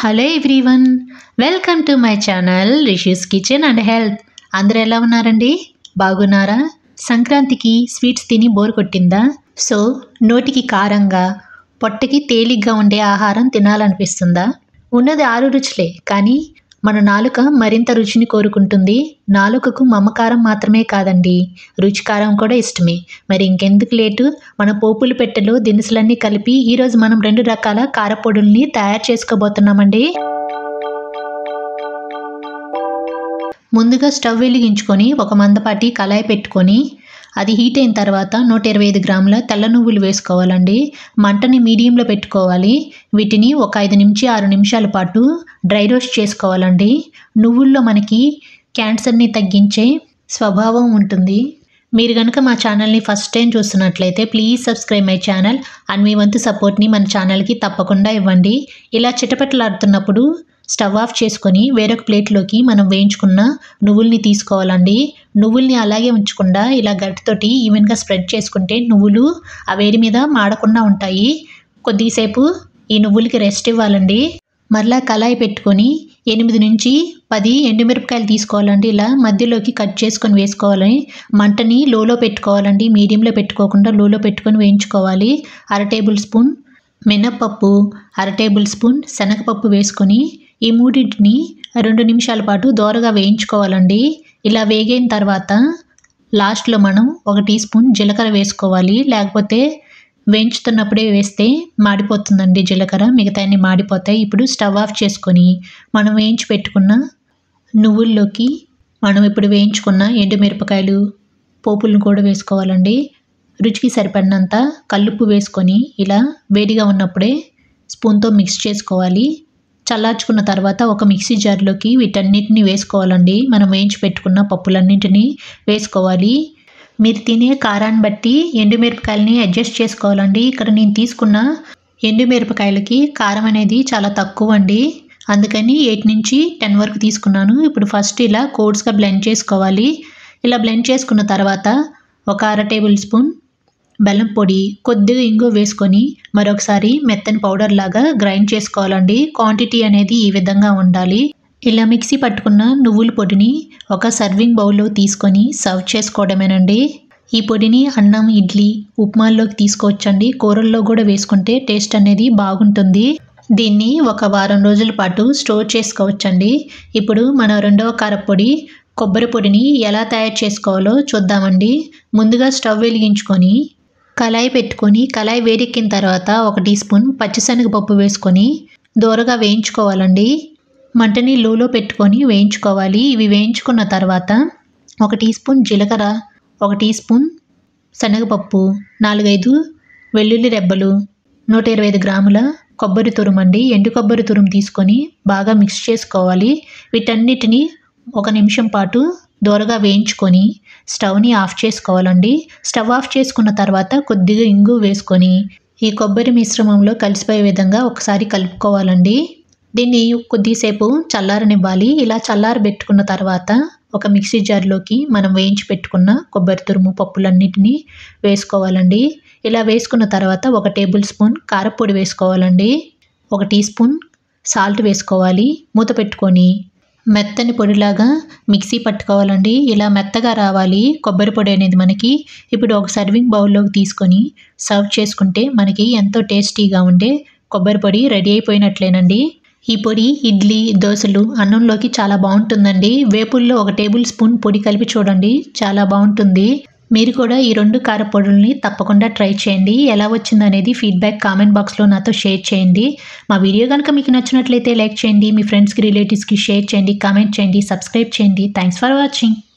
hello everyone welcome to my channel Rishi's kitchen and health అందరూ ఎలా ఉన్నారండి బాగున్నారా సంక్రాంతికి స్వీట్స్ తిని బోర్ కొట్టిందా సో నోటికి కారంగా పొట్టకి తేలిగ్గా ఉండే ఆహారం తినాలనిపిస్తుందా ఉన్నది ఆరు రుచులే కానీ మన నాలుక మరింత రుచిని కోరుకుంటుంది నాలుకకు మమకారం మాత్రమే కాదండి రుచికారం కూడా ఇష్టమే మరి ఇంకెందుకు లేటు మన పోపుల పెట్టెలో దినుసులన్నీ కలిపి ఈరోజు మనం రెండు రకాల కారపొడుల్ని తయారు చేసుకోబోతున్నామండి ముందుగా స్టవ్ వెలిగించుకొని ఒక మందపాటి కళాయి పెట్టుకొని అది హీట్ అయిన తర్వాత నూట ఇరవై ఐదు గ్రాముల తెల్ల నువ్వులు వేసుకోవాలండి మంటని మీడియంలో పెట్టుకోవాలి వీటిని ఒక ఐదు నుంచి ఆరు నిమిషాల పాటు డ్రై రోస్ట్ చేసుకోవాలండి నువ్వుల్లో మనకి క్యాన్సర్ని తగ్గించే స్వభావం ఉంటుంది మీరు కనుక మా ఛానల్ని ఫస్ట్ టైం చూస్తున్నట్లయితే please subscribe my channel and మీ వంతు సపోర్ట్ని మన ఛానల్కి తప్పకుండా ఇవ్వండి ఇలా చిటపటలాడుతున్నప్పుడు స్టవ్ ఆఫ్ చేసుకొని వేరొక ప్లేట్లోకి మనం వేయించుకున్న నువ్వుల్ని తీసుకోవాలండి నువ్వుల్ని అలాగే ఉంచకుండా ఇలా గట్టితోటి ఈవెన్గా స్ప్రెడ్ చేసుకుంటే నువ్వులు ఆ వేడి మీద మాడకుండా ఉంటాయి కొద్దిసేపు ఈ నువ్వులకి రెస్ట్ ఇవ్వాలండి మరలా కళాయి పెట్టుకొని ఎనిమిది నుంచి పది ఎండుమిరపకాయలు తీసుకోవాలండి ఇలా మధ్యలోకి కట్ చేసుకొని వేసుకోవాలి మంటని లోలో పెట్టుకోవాలండి మీడియంలో పెట్టుకోకుండా లోలో పెట్టుకొని వేయించుకోవాలి అర టేబుల్ స్పూన్ మినప్పప్పు అర టేబుల్ స్పూన్ శనగపప్పు వేసుకొని ఈ మూడింటిని రెండు నిమిషాల పాటు దోరగా వేయించుకోవాలండి ఇలా వేగిన తర్వాత లాస్ట్లో మనం ఒక టీ స్పూన్ జీలకర్ర వేసుకోవాలి లేకపోతే వేయించుతున్నప్పుడే వేస్తే మాడిపోతుందండి జీలకర్ర మిగతాన్ని మాడిపోతాయి ఇప్పుడు స్టవ్ ఆఫ్ చేసుకొని మనం వేయించి పెట్టుకున్న నువ్వుల్లోకి మనం ఇప్పుడు వేయించుకున్న ఎండుమిరపకాయలు పోపులను కూడా వేసుకోవాలండి రుచికి సరిపడినంత కల్లుప్పు వేసుకొని ఇలా వేడిగా ఉన్నప్పుడే స్పూన్తో మిక్స్ చేసుకోవాలి చల్లార్చుకున్న తర్వాత ఒక మిక్సీ జార్లోకి వీటన్నిటిని వేసుకోవాలండి మనం వేయించి పెట్టుకున్న పప్పులన్నింటినీ వేసుకోవాలి మీరు తినే కారాన్ని బట్టి ఎండుమిరపకాయలని అడ్జస్ట్ చేసుకోవాలండి ఇక్కడ నేను తీసుకున్న ఎండుమిరపకాయలకి కారం అనేది చాలా తక్కువ అండి అందుకని ఎయిట్ నుంచి టెన్ వరకు తీసుకున్నాను ఇప్పుడు ఫస్ట్ ఇలా కోడ్స్గా బ్లెండ్ చేసుకోవాలి ఇలా బ్లెండ్ చేసుకున్న తర్వాత ఒక అర టేబుల్ స్పూన్ బెల్లం పొడి కొద్దిగా ఇంగు వేసుకొని మరొకసారి మెత్తని పౌడర్ లాగా గ్రైండ్ చేసుకోవాలండి క్వాంటిటీ అనేది ఈ విధంగా ఉండాలి ఇలా మిక్సీ పట్టుకున్న నువ్వుల పొడిని ఒక సర్వింగ్ బౌల్లో తీసుకొని సర్వ్ చేసుకోవడమేనండి ఈ పొడిని అన్నం ఇడ్లీ ఉప్మాల్లోకి తీసుకోవచ్చండి కూరల్లో కూడా వేసుకుంటే టేస్ట్ అనేది బాగుంటుంది దీన్ని ఒక వారం రోజుల పాటు స్టోర్ చేసుకోవచ్చండి ఇప్పుడు మన రెండవ కారపొడి కొబ్బరి పొడిని ఎలా తయారు చేసుకోవాలో చూద్దామండి ముందుగా స్టవ్ వెలిగించుకొని కళాయి పెట్టుకొని కళాయి వేడెక్కిన తర్వాత ఒక టీ స్పూన్ పచ్చిశనగపప్పు వేసుకొని దూరగా వేయించుకోవాలండి మంటని లోలో పెట్టుకొని వేయించుకోవాలి ఇవి వేయించుకున్న తర్వాత ఒక టీ స్పూన్ జీలకర్ర ఒక టీ స్పూన్ శనగపప్పు నాలుగైదు వెల్లుల్లి రెబ్బలు నూట ఇరవై ఐదు గ్రాముల కొబ్బరి తురుమండి ఎండు కొబ్బరి తురుము తీసుకొని బాగా మిక్స్ చేసుకోవాలి వీటన్నిటిని ఒక నిమిషం పాటు దూరగా వేయించుకొని స్టవ్ని ఆఫ్ చేసుకోవాలండి స్టవ్ ఆఫ్ చేసుకున్న తర్వాత కొద్దిగా ఇంగు వేసుకొని ఈ కొబ్బరి మిశ్రమంలో కలిసిపోయే విధంగా ఒకసారి కలుపుకోవాలండి దీన్ని కొద్దిసేపు చల్లారనివ్వాలి ఇలా చల్లారబెట్టుకున్న తర్వాత ఒక మిక్సీ జార్లోకి మనం వేయించి పెట్టుకున్న కొబ్బరి తురుము పప్పులన్నిటినీ వేసుకోవాలండి ఇలా వేసుకున్న తర్వాత ఒక టేబుల్ స్పూన్ కారపొడి వేసుకోవాలండి ఒక టీ స్పూన్ సాల్ట్ వేసుకోవాలి మూత పెట్టుకొని మెత్తని పొడిలాగా మిక్సీ పట్టుకోవాలండి ఇలా మెత్తగా రావాలి కొబ్బరి పొడి అనేది మనకి ఇప్పుడు ఒక సర్వింగ్ బౌల్లోకి తీసుకొని సర్వ్ చేసుకుంటే మనకి ఎంతో టేస్టీగా ఉండే కొబ్బరి పొడి రెడీ అయిపోయినట్లేనండి ఈ పొడి ఇడ్లీ దోశలు అన్నంలోకి చాలా బాగుంటుందండి వేపుల్లో ఒక టేబుల్ స్పూన్ పొడి కలిపి చూడండి చాలా బాగుంటుంది మీరు కూడా ఈ రెండు కారపొడుల్ని తప్పకుండా ట్రై చేయండి ఎలా వచ్చిందనేది ఫీడ్బ్యాక్ కామెంట్ బాక్స్లో నాతో షేర్ చేయండి మా వీడియో కనుక మీకు నచ్చినట్లయితే లైక్ చేయండి మీ ఫ్రెండ్స్కి రిలేటివ్స్కి షేర్ చేయండి కామెంట్ చేయండి సబ్స్క్రైబ్ చేయండి థ్యాంక్స్ ఫర్ వాచింగ్